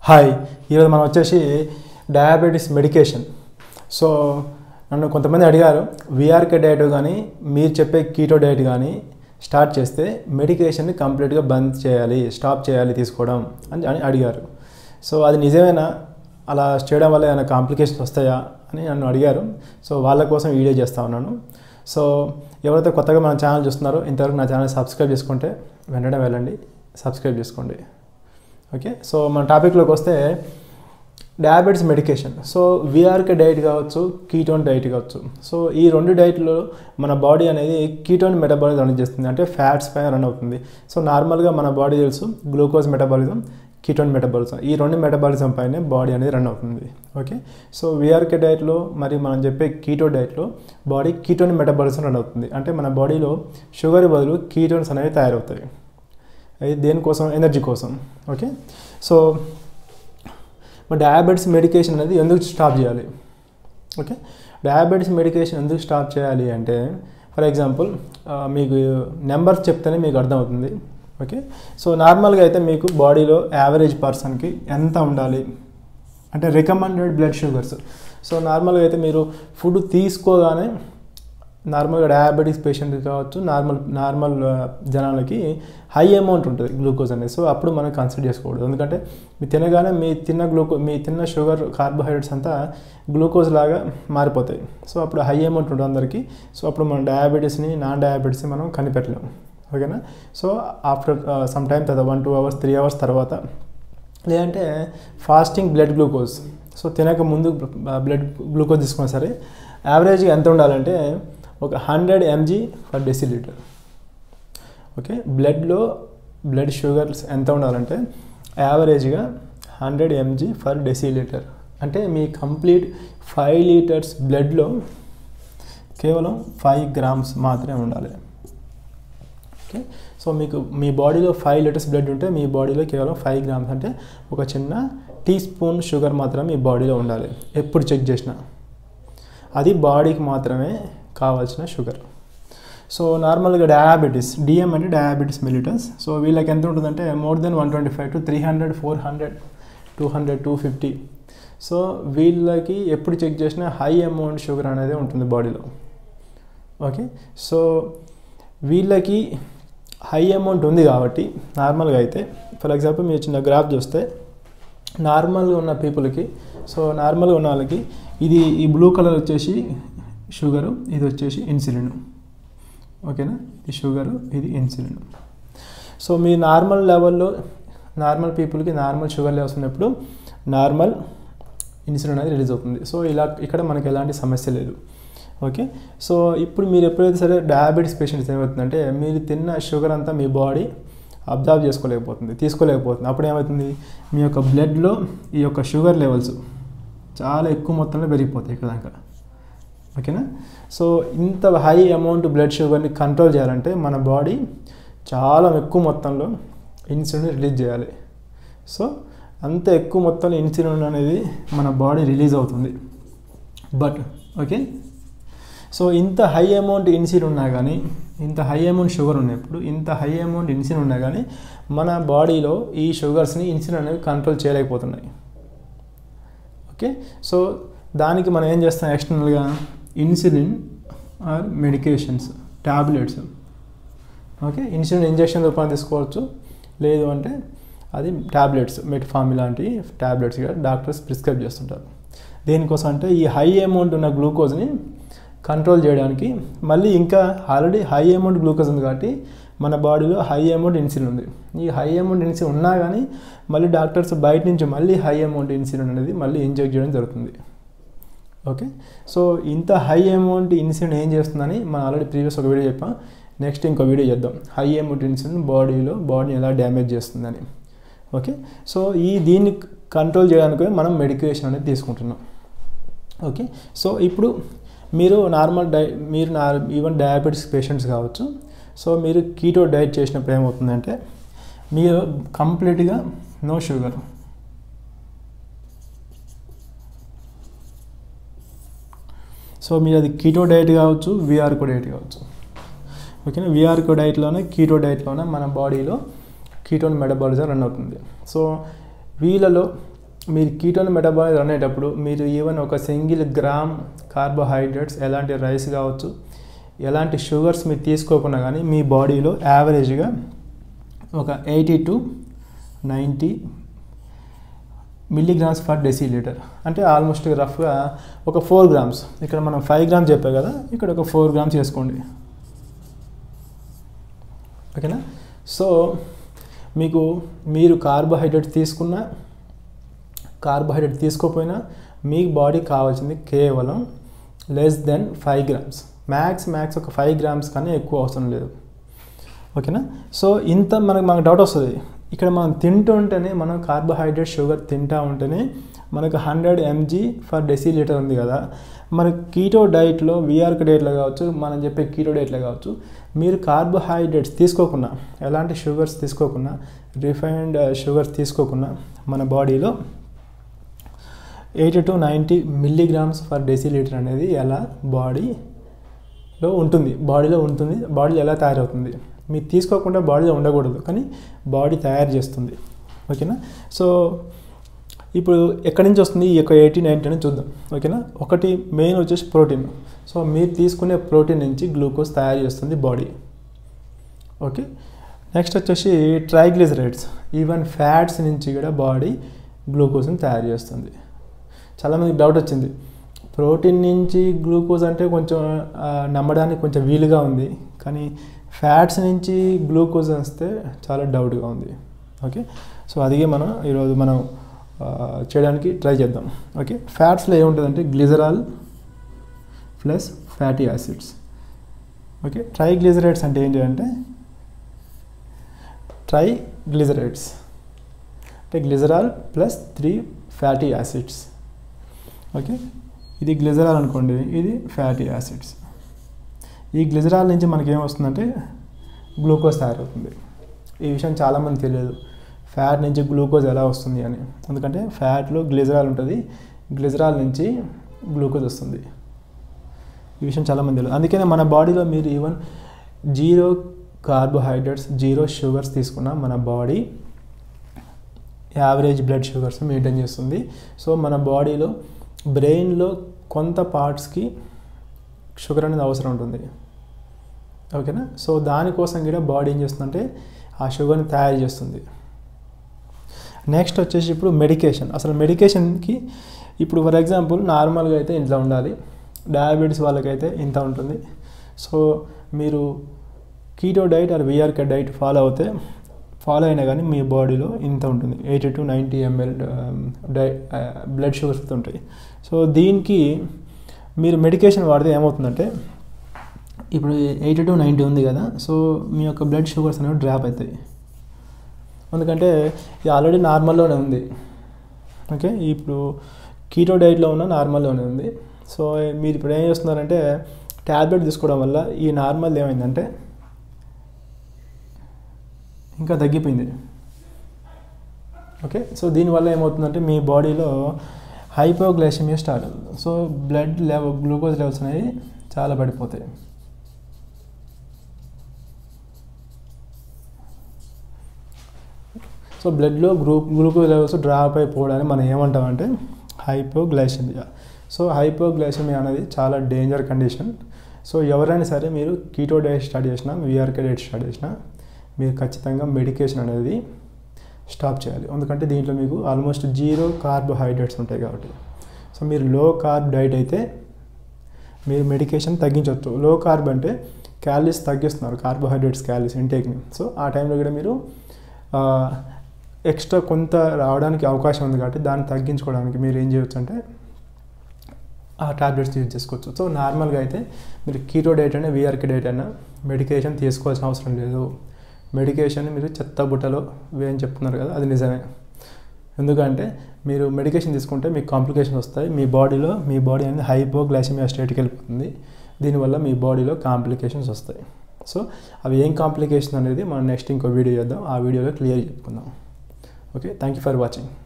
hi ఈరోజు మనం వచ్చేసి డయాబెటీస్ మెడికేషన్ సో నన్ను కొంతమంది అడిగారు విఆర్కే డైట్ కానీ మీరు చెప్పే కీటో డైట్ కానీ స్టార్ట్ చేస్తే మెడికేషన్ని కంప్లీట్గా బంద్ చేయాలి స్టాప్ చేయాలి తీసుకోవడం అని అని అడిగారు సో అది నిజమేనా అలా చేయడం వల్ల ఏమైనా కాంప్లికేషన్స్ వస్తాయా అని నన్ను అడిగారు సో వాళ్ళ కోసం వీడియో చేస్తూ ఉన్నాను సో ఎవరైతే కొత్తగా మన ఛానల్ చూస్తున్నారో ఇంతవరకు నా ఛానల్ సబ్స్క్రైబ్ చేసుకుంటే వెంటనే వెళ్ళండి సబ్స్క్రైబ్ చేసుకోండి ఓకే సో మన టాపిక్లోకి వస్తే డయాబెటీస్ మెడికేషన్ సో విఆర్కే డైట్ కావచ్చు కీటోన్ డైట్ కావచ్చు సో ఈ రెండు డైట్లో మన బాడీ అనేది కీటోన్ మెటబాలిజం రన్ చేస్తుంది అంటే ఫ్యాట్స్ పైన రన్ అవుతుంది సో నార్మల్గా మన బాడీ తెలుసు గ్లూకోజ్ మెటబాలిజం కీటోన్ మెటబాలిజం ఈ రెండు మెటబాలిజం పైనే బాడీ అనేది రన్ అవుతుంది ఓకే సో విఆర్కే డైట్లో మరియు మనం చెప్పే కీటో డైట్లో బాడీ కీటోన్ మెటబాలిజం రన్ అవుతుంది అంటే మన బాడీలో షుగర్ బదులు కీటోన్స్ అనేవి తయారవుతాయి అది దేనికోసం ఎనర్జీ కోసం ఓకే సో మరి డయాబెటీస్ మెడికేషన్ అనేది ఎందుకు స్టాప్ చేయాలి ఓకే డయాబెటీస్ మెడికేషన్ ఎందుకు స్టాప్ చేయాలి అంటే ఫర్ ఎగ్జాంపుల్ మీకు నెంబర్స్ చెప్తేనే మీకు అర్థమవుతుంది ఓకే సో నార్మల్గా అయితే మీకు బాడీలో యావరేజ్ పర్సన్కి ఎంత ఉండాలి అంటే రికమెండెడ్ బ్లడ్ షుగర్స్ సో నార్మల్గా అయితే మీరు ఫుడ్ తీసుకోగానే నార్మల్గా డయాబెటీస్ పేషెంట్ కావచ్చు నార్మల్ నార్మల్ జనాలకి హై అమౌంట్ ఉంటుంది గ్లూకోజ్ అనేది సో అప్పుడు మనం కన్సిడర్ చేసుకోకూడదు ఎందుకంటే మీ తినగానే మీ తిన్న గ్లూకో మీ తిన్న షుగర్ కార్బోహైడ్రేట్స్ అంతా గ్లూకోజ్ లాగా మారిపోతాయి సో అప్పుడు హై అమౌంట్ ఉంటుంది అందరికీ సో అప్పుడు మనం డయాబెటీస్ని నాన్ డయాబెటీస్ని మనం కనిపెట్టలేము ఓకేనా సో ఆఫ్టర్ సమ్ టైమ్ తర్వాత one two hours three hours తర్వాత లేదంటే ఫాస్టింగ్ బ్లడ్ గ్లూకోజ్ సో తినక ముందు బ్లడ్ గ్లూకోజ్ తీసుకున్నా సరే యావరేజ్గా ఎంత ఉండాలంటే ఒక hundred MG per decilitre okay బ్లడ్లో బ్లడ్ షుగర్స్ ఎంత ఉండాలంటే యావరేజ్గా హండ్రెడ్ ఎంజీ ఫర్ డెసిలీటర్ అంటే మీ కంప్లీట్ ఫైవ్ లీటర్స్ బ్లడ్లో కేవలం ఫైవ్ గ్రామ్స్ మాత్రమే ఉండాలి ఓకే సో మీకు మీ బాడీలో ఫైవ్ లీటర్స్ బ్లడ్ ఉంటే మీ బాడీలో కేవలం ఫైవ్ గ్రామ్స్ అంటే ఒక చిన్న టీ స్పూన్ షుగర్ మాత్రమే మీ బాడీలో ఉండాలి ఎప్పుడు చెక్ చేసినా అది బాడీకి మాత్రమే కావాల్సిన షుగర్ సో నార్మల్గా డయాబెటీస్ డిఎం అంటే డయాబెటీస్ మిలిటస్ సో వీళ్ళకి ఎంత ఉంటుందంటే more than one twenty five to three hundred four hundred two hundred two fifty so వీళ్ళకి ఎప్పుడు చెక్ చేసినా హై అమౌంట్ షుగర్ అనేది ఉంటుంది బాడీలో ఓకే సో వీళ్ళకి హై అమౌంట్ ఉంది కాబట్టి నార్మల్గా అయితే ఫర్ ఎగ్జాంపుల్ మీరు చిన్న గ్రాఫ్ చూస్తే నార్మల్గా ఉన్న పీపుల్కి సో నార్మల్గా ఉన్న వాళ్ళకి ఇది ఈ బ్లూ కలర్ వచ్చేసి షుగరు ఇది వచ్చేసి ఇన్సులిన్ ఓకేనా ఇది షుగరు ఇది ఇన్సులిన్ సో మీ నార్మల్ లెవెల్లో నార్మల్ పీపుల్కి నార్మల్ షుగర్ లెవెల్స్ ఉన్నప్పుడు నార్మల్ ఇన్సులిన్ అనేది రిలీజ్ అవుతుంది సో ఇలా ఇక్కడ మనకి ఎలాంటి సమస్య లేదు ఓకే సో ఇప్పుడు మీరు ఎప్పుడైతే సరే డయాబెటీస్ పేషెంట్స్ ఏమవుతుందంటే మీరు తిన్న షుగర్ అంతా మీ బాడీ అబ్జర్వ్ చేసుకోలేకపోతుంది తీసుకోలేకపోతుంది అప్పుడు ఏమవుతుంది మీ యొక్క బ్లడ్లో ఈ యొక్క షుగర్ లెవెల్స్ చాలా ఎక్కువ మొత్తంలో పెరిగిపోతాయి ఇక్కడ దాకా ఓకేనా సో ఇంత హై అమౌంట్ బ్లడ్ షుగర్ని కంట్రోల్ చేయాలంటే మన బాడీ చాలా ఎక్కువ మొత్తంలో ఇన్సులిన్ రిలీజ్ చేయాలి సో అంత ఎక్కువ మొత్తంలో ఇన్సులిన్ అనేది మన బాడీ రిలీజ్ అవుతుంది బట్ ఓకే సో ఇంత హై అమౌంట్ ఇన్సులిన్ ఉన్నా కానీ ఇంత హై అమౌంట్ షుగర్ ఉన్నప్పుడు ఇంత హై అమౌంట్ ఇన్సులిన్ ఉన్నా కానీ మన బాడీలో ఈ షుగర్స్ని ఇన్సులిన్ అనేవి కంట్రోల్ చేయలేకపోతున్నాయి ఓకే సో దానికి మనం ఏం చేస్తాం ఎక్స్టర్నల్గా insulin or medications tablets okay insulin injection రూపాన్ని తీసుకోవచ్చు లేదు అంటే అది ట్యాబ్లెట్స్ మెట్ఫామ్ లాంటి ట్యాబ్లెట్స్ డాక్టర్స్ ప్రిస్క్రైబ్ చేస్తుంటారు దేనికోసం అంటే ఈ హై అమౌంట్ ఉన్న గ్లూకోజ్ని కంట్రోల్ చేయడానికి మళ్ళీ ఇంకా ఆల్రెడీ హై అమౌంట్ గ్లూకోజ్ ఉంది కాబట్టి మన బాడీలో హై అమౌంట్ ఇన్సులిన్ ఉంది ఈ హై అమౌంట్ ఇన్సులిన్ ఉన్నా కానీ మళ్ళీ డాక్టర్స్ బయట నుంచి మళ్ళీ హై అమౌంట్ ఇన్సులిన్ అనేది మళ్ళీ ఇంజెక్ట్ చేయడం జరుగుతుంది ఓకే సో ఇంత హై అమౌంట్ ఇన్సులిన్ ఏం చేస్తుందని మనం ఆల్రెడీ ప్రీవియస్ ఒక వీడియో చెప్పాం నెక్స్ట్ ఇంకో వీడియో చేద్దాం హై అమౌంట్ ఇన్సులిన్ బాడీలో బాడీని ఎలా డ్యామేజ్ చేస్తుందని ఓకే సో ఈ దీన్ని కంట్రోల్ చేయడానికి మనం మెడికేషన్ అనేది తీసుకుంటున్నాం ఓకే సో ఇప్పుడు మీరు నార్మల్ డై మీరు నా ఈవెన్ డయాబెటీస్ పేషెంట్స్ కావచ్చు సో మీరు కీటో డైట్ చేసినప్పుడు ఏమవుతుందంటే మీరు కంప్లీట్గా నో షుగర్ సో మీరు అది కీటో డైట్ కావచ్చు విఆర్కో డైట్ కావచ్చు ఓకేనా విఆర్కో డైట్లోనే కీటో డైట్లోనే మన బాడీలో కీటోన్ మెటబాలిజం రన్ అవుతుంది సో వీళ్ళలో మీరు కీటోన్ మెటబాలిజం రన్ అయ్యేటప్పుడు మీరు ఈవెన్ ఒక సింగిల్ గ్రామ్ కార్బోహైడ్రేట్స్ ఎలాంటి రైస్ కావచ్చు ఎలాంటి షుగర్స్ మీరు తీసుకోకుండా కానీ మీ బాడీలో యావరేజ్గా ఒక eighty to ninety milligrams per decilitre అంటే ఆల్మోస్ట్ రఫ్గా ఒక ఫోర్ గ్రామ్స్ ఇక్కడ మనం ఫైవ్ గ్రామ్స్ చెప్పాం కదా ఇక్కడ ఒక ఫోర్ గ్రామ్స్ వేసుకోండి ఓకేనా సో మీకు మీరు కార్బోహైడ్రేట్ తీసుకున్న కార్బోహైడ్రేట్ తీసుకోకపోయినా మీ బాడీ కావాల్సింది కేవలం less than five grams max max ఒక ఫైవ్ గ్రామ్స్ కన్నా ఎక్కువ అవసరం లేదు ఓకేనా సో ఇంత మనకు మనకు డౌట్ వస్తుంది ఇక్కడ మనం తింటూ ఉంటేనే మనం కార్బోహైడ్రేట్ షుగర్ తింటూ ఉంటేనే మనకు hundred MG per decilitre ఉంది కదా మన కీటో డైట్లో విఆర్క్ డైట్లో కావచ్చు మనం చెప్పే కీటో డైట్లో కావచ్చు మీరు కార్బోహైడ్రేట్స్ తీసుకోకుండా ఎలాంటి షుగర్స్ తీసుకోకుండా రిఫైన్డ్ షుగర్స్ తీసుకోకుండా మన బాడీలో eighty to ninety milligrams per decilitre అనేది ఎలా బాడీలో ఉంటుంది బాడీలో ఉంటుంది బాడీలో ఎలా తయారవుతుంది మీరు తీసుకోకుండా బాడీలో ఉండకూడదు కానీ బాడీ తయారు చేస్తుంది ఓకేనా సో ఇప్పుడు ఎక్కడి నుంచి వస్తుంది ఈ యొక్క ఎయిటీ నైన్టీ అని చూద్దాం ఓకేనా ఒకటి మెయిన్ వచ్చేసి ప్రోటీన్ సో మీరు తీసుకునే ప్రోటీన్ నుంచి గ్లూకోజ్ తయారు చేస్తుంది బాడీ ఓకే నెక్స్ట్ వచ్చేసి ట్రైగ్లిజరైడ్స్ ఈవెన్ ఫ్యాట్స్ నుంచి కూడా బాడీ గ్లూకోజ్ని తయారు చేస్తుంది చాలామందికి డౌట్ వచ్చింది ప్రోటీన్ నుంచి గ్లూకోజ్ అంటే కొంచెం నమ్మడానికి కొంచెం వీలుగా ఉంది కానీ ఫ్యాట్స్ నుంచి గ్లూకోజ్ వస్తే చాలా డౌట్గా ఉంది ఓకే సో అదిగే మనం ఈరోజు మనం చేయడానికి ట్రై చేద్దాం ఓకే ఫ్యాట్స్లో ఏముంటుందంటే glycerol plus fatty acids okay triglycerides అంటే ఏంటి అంటే ట్రైగ్లిజరైడ్స్ అంటే glycerol plus three fatty acids okay ఇది గ్లిజరాల్ అనుకోండి ఇది ఫ్యాటీ యాసిడ్స్ ఈ గ్లిజరాల్ నుంచి మనకి ఏమొస్తుందంటే గ్లూకోజ్ తయారవుతుంది ఈ విషయం చాలామంది తెలియదు ఫ్యాట్ నుంచి గ్లూకోజ్ ఎలా వస్తుంది అని ఎందుకంటే ఫ్యాట్లో గ్లిజరాల్ ఉంటుంది గ్లిజరాల్ నుంచి గ్లూకోజ్ వస్తుంది ఈ విషయం చాలామంది తెలియదు అందుకనే మన బాడీలో మీరు even zero carbohydrates zero sugars తీసుకున్న మన body average blood sugars maintain చేస్తుంది సో మన బాడీలో బ్రెయిన్లో కొంత పార్ట్స్కి షుగర్ అనేది అవసరం ఉంటుంది ఓకేనా సో దానికోసం కూడా బాడీ ఏం చేస్తుందంటే ఆ షుగర్ని తయారు చేస్తుంది నెక్స్ట్ వచ్చేసి ఇప్పుడు మెడికేషన్ అసలు మెడికేషన్కి ఇప్పుడు ఫర్ ఎగ్జాంపుల్ నార్మల్గా అయితే ఇంట్లో ఉండాలి డయాబెటీస్ వాళ్ళకైతే ఇంత ఉంటుంది సో మీరు keto diet or VRK diet follow అవుతే ఫాలో అయినా కానీ మీ బాడీలో ఇంత ఉంటుంది ఎయిటీ టు నైంటీ ఎంఎల్ డై బ్లడ్ షుగర్స్ ఉంటాయి సో దీనికి మీరు మెడికేషన్ వాడితే ఏమవుతుందంటే ఇప్పుడు ఎయిటీ టు నైంటీ ఉంది కదా సో మీ యొక్క బ్లడ్ షుగర్స్ అనేవి డ్రాప్ అవుతాయి ఎందుకంటే ఇది ఆల్రెడీ నార్మల్లోనే ఉంది ఓకే ఇప్పుడు కీటో డైట్లో ఉన్న నార్మల్లోనే ఉంది సో మీరు ఇప్పుడు ఏం చేస్తున్నారంటే ట్యాబ్లెట్ తీసుకోవడం వల్ల ఈ నార్మల్ ఏమైందంటే ఇంకా తగ్గిపోయింది ఓకే సో దీనివల్ల ఏమవుతుందంటే మీ బాడీలో హైపోగ్లైసిమియా స్టార్ట్ అవుతుంది so blood level glucose levels అనేవి చాలా పడిపోతాయి సో బ్లడ్లో గ్లూ గ్లూకోజ్ లెవెల్స్ డ్రాప్ అయిపోవడాన్ని మనం ఏమంటామంటే హైపోగ్లైసిమియా సో హైపోగ్లైసిమియా అనేది చాలా డేంజర్ కండిషన్ సో ఎవరైనా సరే మీరు కీటో డైట్ స్టార్ట్ చేసినా విఆర్కే డైట్ స్టార్ట్ చేసినా మీరు ఖచ్చితంగా మెడికేషన్ అనేది స్టాప్ చేయాలి ఎందుకంటే దీంట్లో మీకు ఆల్మోస్ట్ జీరో కార్బోహైడ్రేట్స్ ఉంటాయి కాబట్టి సో మీరు లో కార్బ్ డైట్ అయితే మీరు మెడికేషన్ తగ్గించవచ్చు లో కార్బ్ అంటే క్యాలరీస్ తగ్గిస్తున్నారు కార్బోహైడ్రేట్స్ క్యాలరీస్ ఇంటేక్ని సో ఆ టైంలో కూడా మీరు ఎక్స్ట్రా కొంత రావడానికి అవకాశం ఉంది కాబట్టి దాన్ని తగ్గించుకోవడానికి మీరు ఏం చేయొచ్చు అంటే ఆ టాబ్లెట్స్ యూజ్ చేసుకోవచ్చు సో నార్మల్గా అయితే మీరు కీటో డైట్ అయినా విఆర్కే డైట్ అయినా మెడికేషన్ తీసుకోవాల్సిన అవసరం లేదు మెడికేషన్ మీరు చెత్త బుట్టలో వేయని చెప్తున్నారు కదా అది నిజమే ఎందుకంటే మీరు మెడికేషన్ తీసుకుంటే మీకు కాంప్లికేషన్స్ వస్తాయి మీ బాడీలో మీ బాడీ అనేది హైపోగ్లైసిమియా స్టేట్కి వెళ్ళిపోతుంది దీనివల్ల మీ బాడీలో కాంప్లికేషన్స్ వస్తాయి సో అవి ఏం కాంప్లికేషన్ అనేది మనం నెక్స్ట్ ఇంకో వీడియో చేద్దాం ఆ వీడియోలో క్లియర్ చెప్పుకుందాం okay thank you for watching